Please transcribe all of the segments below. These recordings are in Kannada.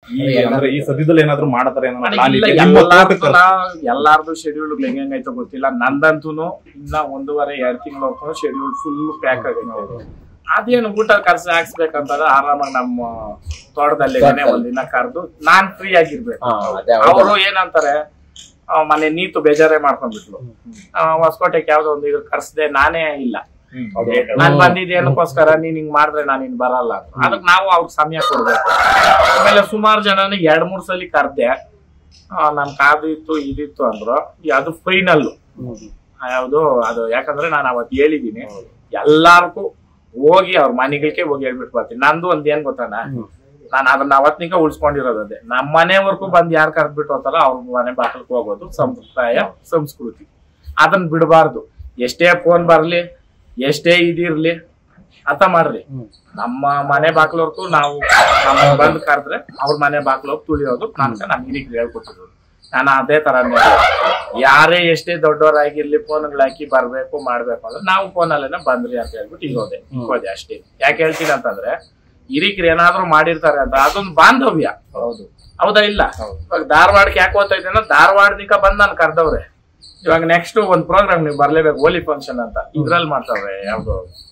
ಈ ಅಂದ್ರೆ ಈ ಸದ್ಯದಲ್ಲಿ ಏನಾದ್ರು ಮಾಡತಾರೆ ಏನೋ ಅಣ್ಣ, ಪ್ಲಾನ್ ಇಲ್ಲ, ಇದೆ ನಿಮ್ಮ ಎಲ್ಲಾರ್ದು ತೋಟಕ್ಕೆ ನಾ- ಎಲ್ಲಾರ್ದು ಶೆಡ್ಯೂಲ್ ಹೆಂಗೈತೋ ಗೊತ್ತಿಲ್ಲ ನಂದಂತೂ ಇನ್ನ ಒಂದೂವರೆ ಎರಡ್ ತಿಂಗಳು ಶೆಡ್ಯೂಲ್ ಫುಲ್ ಪ್ಯಾಕ್ ಆಗೈತೆ ಅದೇನು ಊಟ ಕರ್ಸಿ ಹಾಕ್ಸ್ಬೇಕಂತಂದ್ರೆ ಆರಾಮಾಗಿ ನಮ್ಮ ತೋಟದಲ್ಲಿ ಒಂದಿನ ಕರೆದು ನಾನ್ ಫ್ರೀ ಆಗಿರ್ಬೇಕು ಹಾ, ಅದೇ ಹೌದು. ಅವರು ಏನಂತಾರೆ ಆ, ಮನೆ ನೀತು ಬೇಜಾರೇ ಮಾಡ್ಕೊಂಡ್ಬಿಟ್ಲು ಆ, ಹೊಸಕೋಟೆಗೆ ಯಾವ್ದೋ ಒಂದು ಇದು ಕರ್ಸ್ದೆ ನಾನೇ ಇಲ್ಲ ನಾನ್ ಬಂದಿದ್ದೆ ಏನಕ್ಕೋಸ್ಕರ ನೀನ್ ಹಿಂಗ್ ಮಾಡಿದ್ರೆ ನಾನು ಇನ್ ಬರಲ್ಲ ಅಂತ. ಅದಕ್ ನಾವು ಅವ್ರಿಗೆ ಸಮಯ ಕೊಡ್ಬೇಕು ಆಮೇಲೆ ಸುಮಾರು ಜನನ ಎರಡ್ ಮೂರ್ ಸಲ ಕರ್ದೆ ನನ್ ಕಾದು ಇತ್ತು ಇದಿತ್ತು ಅಂದ್ರು ಈ ಅದು ಫೈನಲ್ ಯಾವ್ದು ಅದು ಯಾಕಂದ್ರೆ ನಾನು ಅವತ್ತು ಹೇಳಿದೀನಿ ಎಲ್ಲಾರ್ಗೂ ಹೋಗಿ ಅವ್ರ ಮನೆಗಳಿಗೆ ಹೋಗಿ ಹೇಳ್ಬಿಟ್ಟು ಬರ್ತೀನಿ ನಂದು ಒಂದ್ ಏನ್ ಗೊತ್ತಾನ ನಾನು ಅದನ್ನ ಅವತ್ತಿನಿಕ ಉಳ್ಸ್ಕೊಂಡಿರೋದು ಅದೇ ನಮ್ಮ ಮನೆವರೆಗೂ ಬಂದ್ ಯಾರು ಕರೆದ್ಬಿಟ್ಟು ಹೋಗ್ತಾರೋ ಅವ್ರ ಮನೆ ಬಾಗಿಲಿಗೆ ಹೋಗೋದು ಸಂಪ್ರದಾಯ ಸಂಸ್ಕೃತಿ ಅದನ್ನ ಬಿಡಬಾರ್ದು ಎಷ್ಟೇ ಫೋನ್ ಬರ್ಲಿ ಎಷ್ಟೇ ಇದಿರ್ಲಿ ಅರ್ಥ ಮಾಡ್ರಿ ನಮ್ಮ ಮನೆ ಬಾಗ್ಲವರ್ಗೂ ನಾವು ನಮ್ಮ ಬಂದ್ ಕರೆದ್ರೆ ಅವ್ರ ಮನೆ ಬಾಗ್ಲೋಗಿ ತುಳಿಯೋದು ನನ್ಕ ನಮ್ ಹಿರಿಯರು ಹೇಳ್ಕೊಟ್ಟಿರೋದು ನಾನು ಅದೇ ತರ ಯಾರೇ ಎಷ್ಟೇ ದೊಡ್ಡವರಾಗಿರ್ಲಿ ಫೋನ್ಗಳು ಹಾಕಿ ಬರ್ಬೇಕು ಮಾಡ್ಬೇಕು ಅಂದ್ರೆ ನಾವು ಫೋನಲ್ಲೇನೆ ಬಂದ್ರಿ ಅಂತ ಹೇಳ್ಬಿಟ್ಟು ಇರೋದೆ ಹೋದೆ ಅಷ್ಟೇ ಯಾಕೆ ಹೇಳ್ತೀನಿ ಅಂತಂದ್ರೆ ಹಿರಿಕರು ಏನಾದ್ರು ಮಾಡಿರ್ತಾರೆ ಅಂತ ಅದೊಂದು ಬಾಂಧವ್ಯ ಹೌದು ಹೌದಾ ಇಲ್ಲ ಇವಾಗ ಧಾರವಾಡಕ್ಕೆ ಯಾಕೆ ಓದ್ತಾ ಇದ್ದೀನ ಧಾರವಾಡನಿಕ ಬಂದ್ ನಾನು ಕರ್ದವ್ರೆ ಇವಾಗ ನೆಕ್ಸ್ಟ್ ಒಂದ್ ಪ್ರೋಗ್ರಾಮ್ ನೀವು ಬರ್ಲೇಬೇಕು ಹೋಲಿ ಫಂಕ್ಷನ್ ಅಂತ ಇದ್ರಲ್ಲಿ ಮಾಡ್ತಾವ್ರೆ ಯಾವ್ದು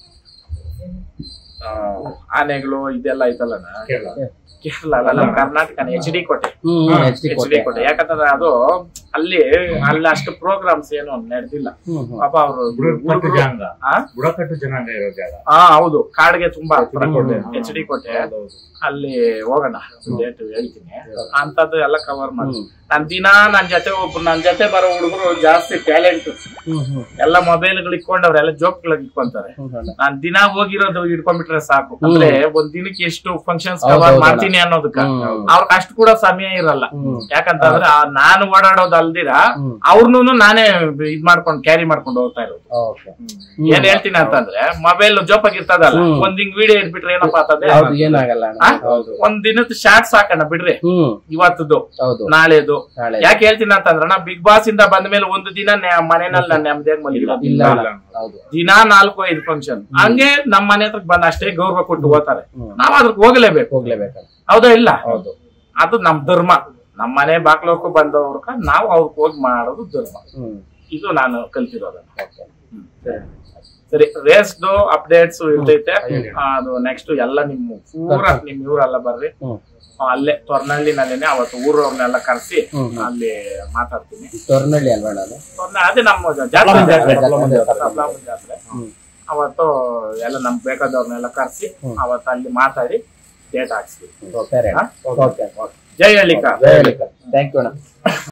ಆ, ಆನೆಗಳು ಇದೆಲ್ಲ ಐತಲ್ಲ ಕೇರಳ ಅಲ್ಲ ನಮ್ಮ ಕರ್ನಾಟಕನ ಎಚ್ ಡಿ ಕೋಟೆ ಹ್ಮ್ H D H D Kote ಯಾಕಂತಂದ್ರೆ ಅದು ಅಲ್ಲಿ ಅಲ್ಲಿ ಅಷ್ಟು ಪ್ರೋಗ್ರಾಮ್ಸ್ ಏನು ನಡೆದಿಲ್ಲ ಪಾಪ ಅವರು ಬುಡಕಟ್ಟು ಜನಾಂಗ ಹಾ ಬುಡಕಟ್ಟು ಜನಾಂಗ ಇರೋ ಜಾಗ ಹಾ ಹೌದು ಕಾಡ್ಗೆ ತುಂಬಾ ಹತ್ರ ಕೋಟೆ. ಎಚ್ ಡಿ ಕೋಟೆ ಅಲ್ಲಿ ಹೋಗೋಣ ಡೇಟ್ ಹೇಳ್ತೀನಿ ಅಂತದ್ದು ಎಲ್ಲ ಕವರ್ ಮಾಡಿ ನಾನ್ ದಿನಾ ನನ್ ಜೊತೆ ಒಬ್ರು ನನ್ ಜೊತೆ ಬರೋ ಹುಡುಗರು ಜಾಸ್ತಿ ಟ್ಯಾಲೆಂಟ್ ಎಲ್ಲ ಮೊಬೈಲ್ಗಳು ಇಟ್ಕೊಂಡು ಎಲ್ಲ ಜೋಕ್ಗಳಿಗೆ ಇಟ್ಕೊಂತಾರೆ ನಾನ್ ದಿನಾ ಹೋಗಿರೋದು ಇಟ್ಕೊಂಡ್ಬಿಟ್ರೆ ಸಾಕು ಅಂದ್ರೆ ಒಂದ್ ದಿನಕ್ಕೆ ಎಷ್ಟು ಫಂಕ್ಷನ್ಸ್ ಹೌದು, ಕವರ್ ಹೌದು. ಮಾಡ್ತೀನಿ ಅನ್ನೋದಕ್ಕ ಹ್ಮ್. ಅವ್ರಿಗೆ ಅಷ್ಟು ಕೂಡ ಸಮಯ ಇರಲ್ಲ ಯಾಕಂತಂದ್ರೆ ಆ ನಾನು ಓಡಾಡೋದು ಅಲ್ದಿರ ಅವ್ರನ್ನೂ ನಾನೇ ಇದ್ ಮಾಡ್ಕೊಂಡು ಕ್ಯಾರಿ ಮಾಡ್ಕೊಂಡು ಹೋಗ್ತಾ ಇರೋದು ಓಕೆ ಏನ್ ಹೇಳ್ತೀನಿ ಅಂತಂದ್ರೆ ಮೊಬೈಲ್ ಜೋಪಾಗಿ ಇರ್ತದಲ್ಲ ಒಂದ್ ಹಿಂಗ್ ವಿಡಿಯೋ ಇಟ್ಬಿಟ್ರೆ ಏನಪ್ಪಾ ಅಂತಂದ್ರೆ ಹೌದು ಏನಾಗಲ್ಲ ಅಣ್ಣ. ಆ? ಹೌದು ಒಂದ್ ದಿನದ ಶಾರ್ಟ್ಸ್ ಹಾಕೋಣ ಬಿಡ್ರಿ ಹ್ಮ್ ಇವತ್ತದು ಹೌದು ನಾಳೆದು ನಾಳೆ ಯಾಕೆ ಹೇಳ್ತೀನಿ ಅಂತಂದ್ರೆ ನಾ ಬಿಗ್ ಬಾಸ್ ಇಂದ ಬಂದ ಮೇಲೆ ಒಂದು ದಿನ ನೆ- ಮನೆಯಲ್ಲಿ ನಾನು ನೆಮ್ಮದಿಯಾಗಿ ಇಲ್ಲ ಮಲಗಿಲ್ಲ ಅಣ್ಣ. ಹೌದು ದಿನಾ ನಾಲ್ಕು ಐದು ಫಂಕ್ಷನ್ ಹಂಗೆ ನಮ್ಮ ಮನೆ ಹತ್ರಕ್ ಬಂದ ಅಷ್ಟೇ ಗೌರವ ಕೊಟ್ಟು ಹೋಗ್ತಾರೆ ಹ್ಮ್. ನಾವ್ ಅದಕ್ಕೆ ಹೋಗ್ಲೇಬೇಕು ಹೋಗ್ಲೇಬೇಕಣ್ಣ ಹೌದಾ ಇಲ್ಲ ಹೌದು ಅದು ನಮ್ ಧರ್ಮ ನಮ್ಮ ಮನೆ ಬಾಗ್ಲೋಕು ಬಂದವ್ರಕ ನಾವು ಅವ್ರಿಗೆ ಹೋಗಿ ಮಾಡೋದು ಧರ್ಮ ಹ್ಮ್ ಇದು ನಾನು ಕಲ್ತಿರೋದನ್ನ ಓಕೆ ಸರಿ ರೇಸ್ದು ಅಪ್ಡೇಟ್ಸ್ ಇರ್ತೈತೆ ಆ, ಅದು ನೆಕ್ಸ್ಟ್ ಎಲ್ಲ ನಿಮ್ಮ ಪೂರ ನಿಮ್ ಇವ್ರೆಲ್ಲ ಬರ್ರಿ ಹ್ಮ್ ಆ, ಅಲ್ಲೇ ತೊರ್ನಳ್ಳಿನಲ್ಲೇನೆ ಅವತ್ತು ಊರವ್ರನ್ನೆಲ್ಲ ಕರ್ಸಿ ಹ್ಮ್, ಹ್ಮ್. ಅಲ್ಲಿ ಮಾತಾಡ್ತೀನಿ ತೊರ್ನಳ್ಳಿ ಅಲ್ವಾ ಅಣ್ಣ ಅದು ತೊರ್ನ- ಅದೇ ನಮ್ಮ ಜಾತ್ರೆ ಸಪ್ಲಮ್ಮನ ಜಾತ್ರೆ, ಜಾತ್ರೆ, ಸಪ್ಲಮ್ಮನ ಜಾತ್ರೆ. ಸಪ್ಲಮ್ಮನ ಜಾತ್ರೆ ಹ್ಮ್ ಅವತ್ತು ಎಲ್ಲ ನಮ್ಗೆ ಬೇಕಾದವ್ರನ್ನೆಲ್ಲ ಕರ್ಸಿ ಅವತ್ತು ಅಲ್ಲಿ ಮಾತಾಡಿ ಡೇಟ್ ಹಾಕ್ಸ್ತೀವಿ ಸರಿ ಹಾ? ಓಕೆ ಜೈ ಹಳ್ಳಿಕ ಥ್ಯಾಂಕ್ ಯು ಅಣ್ಣ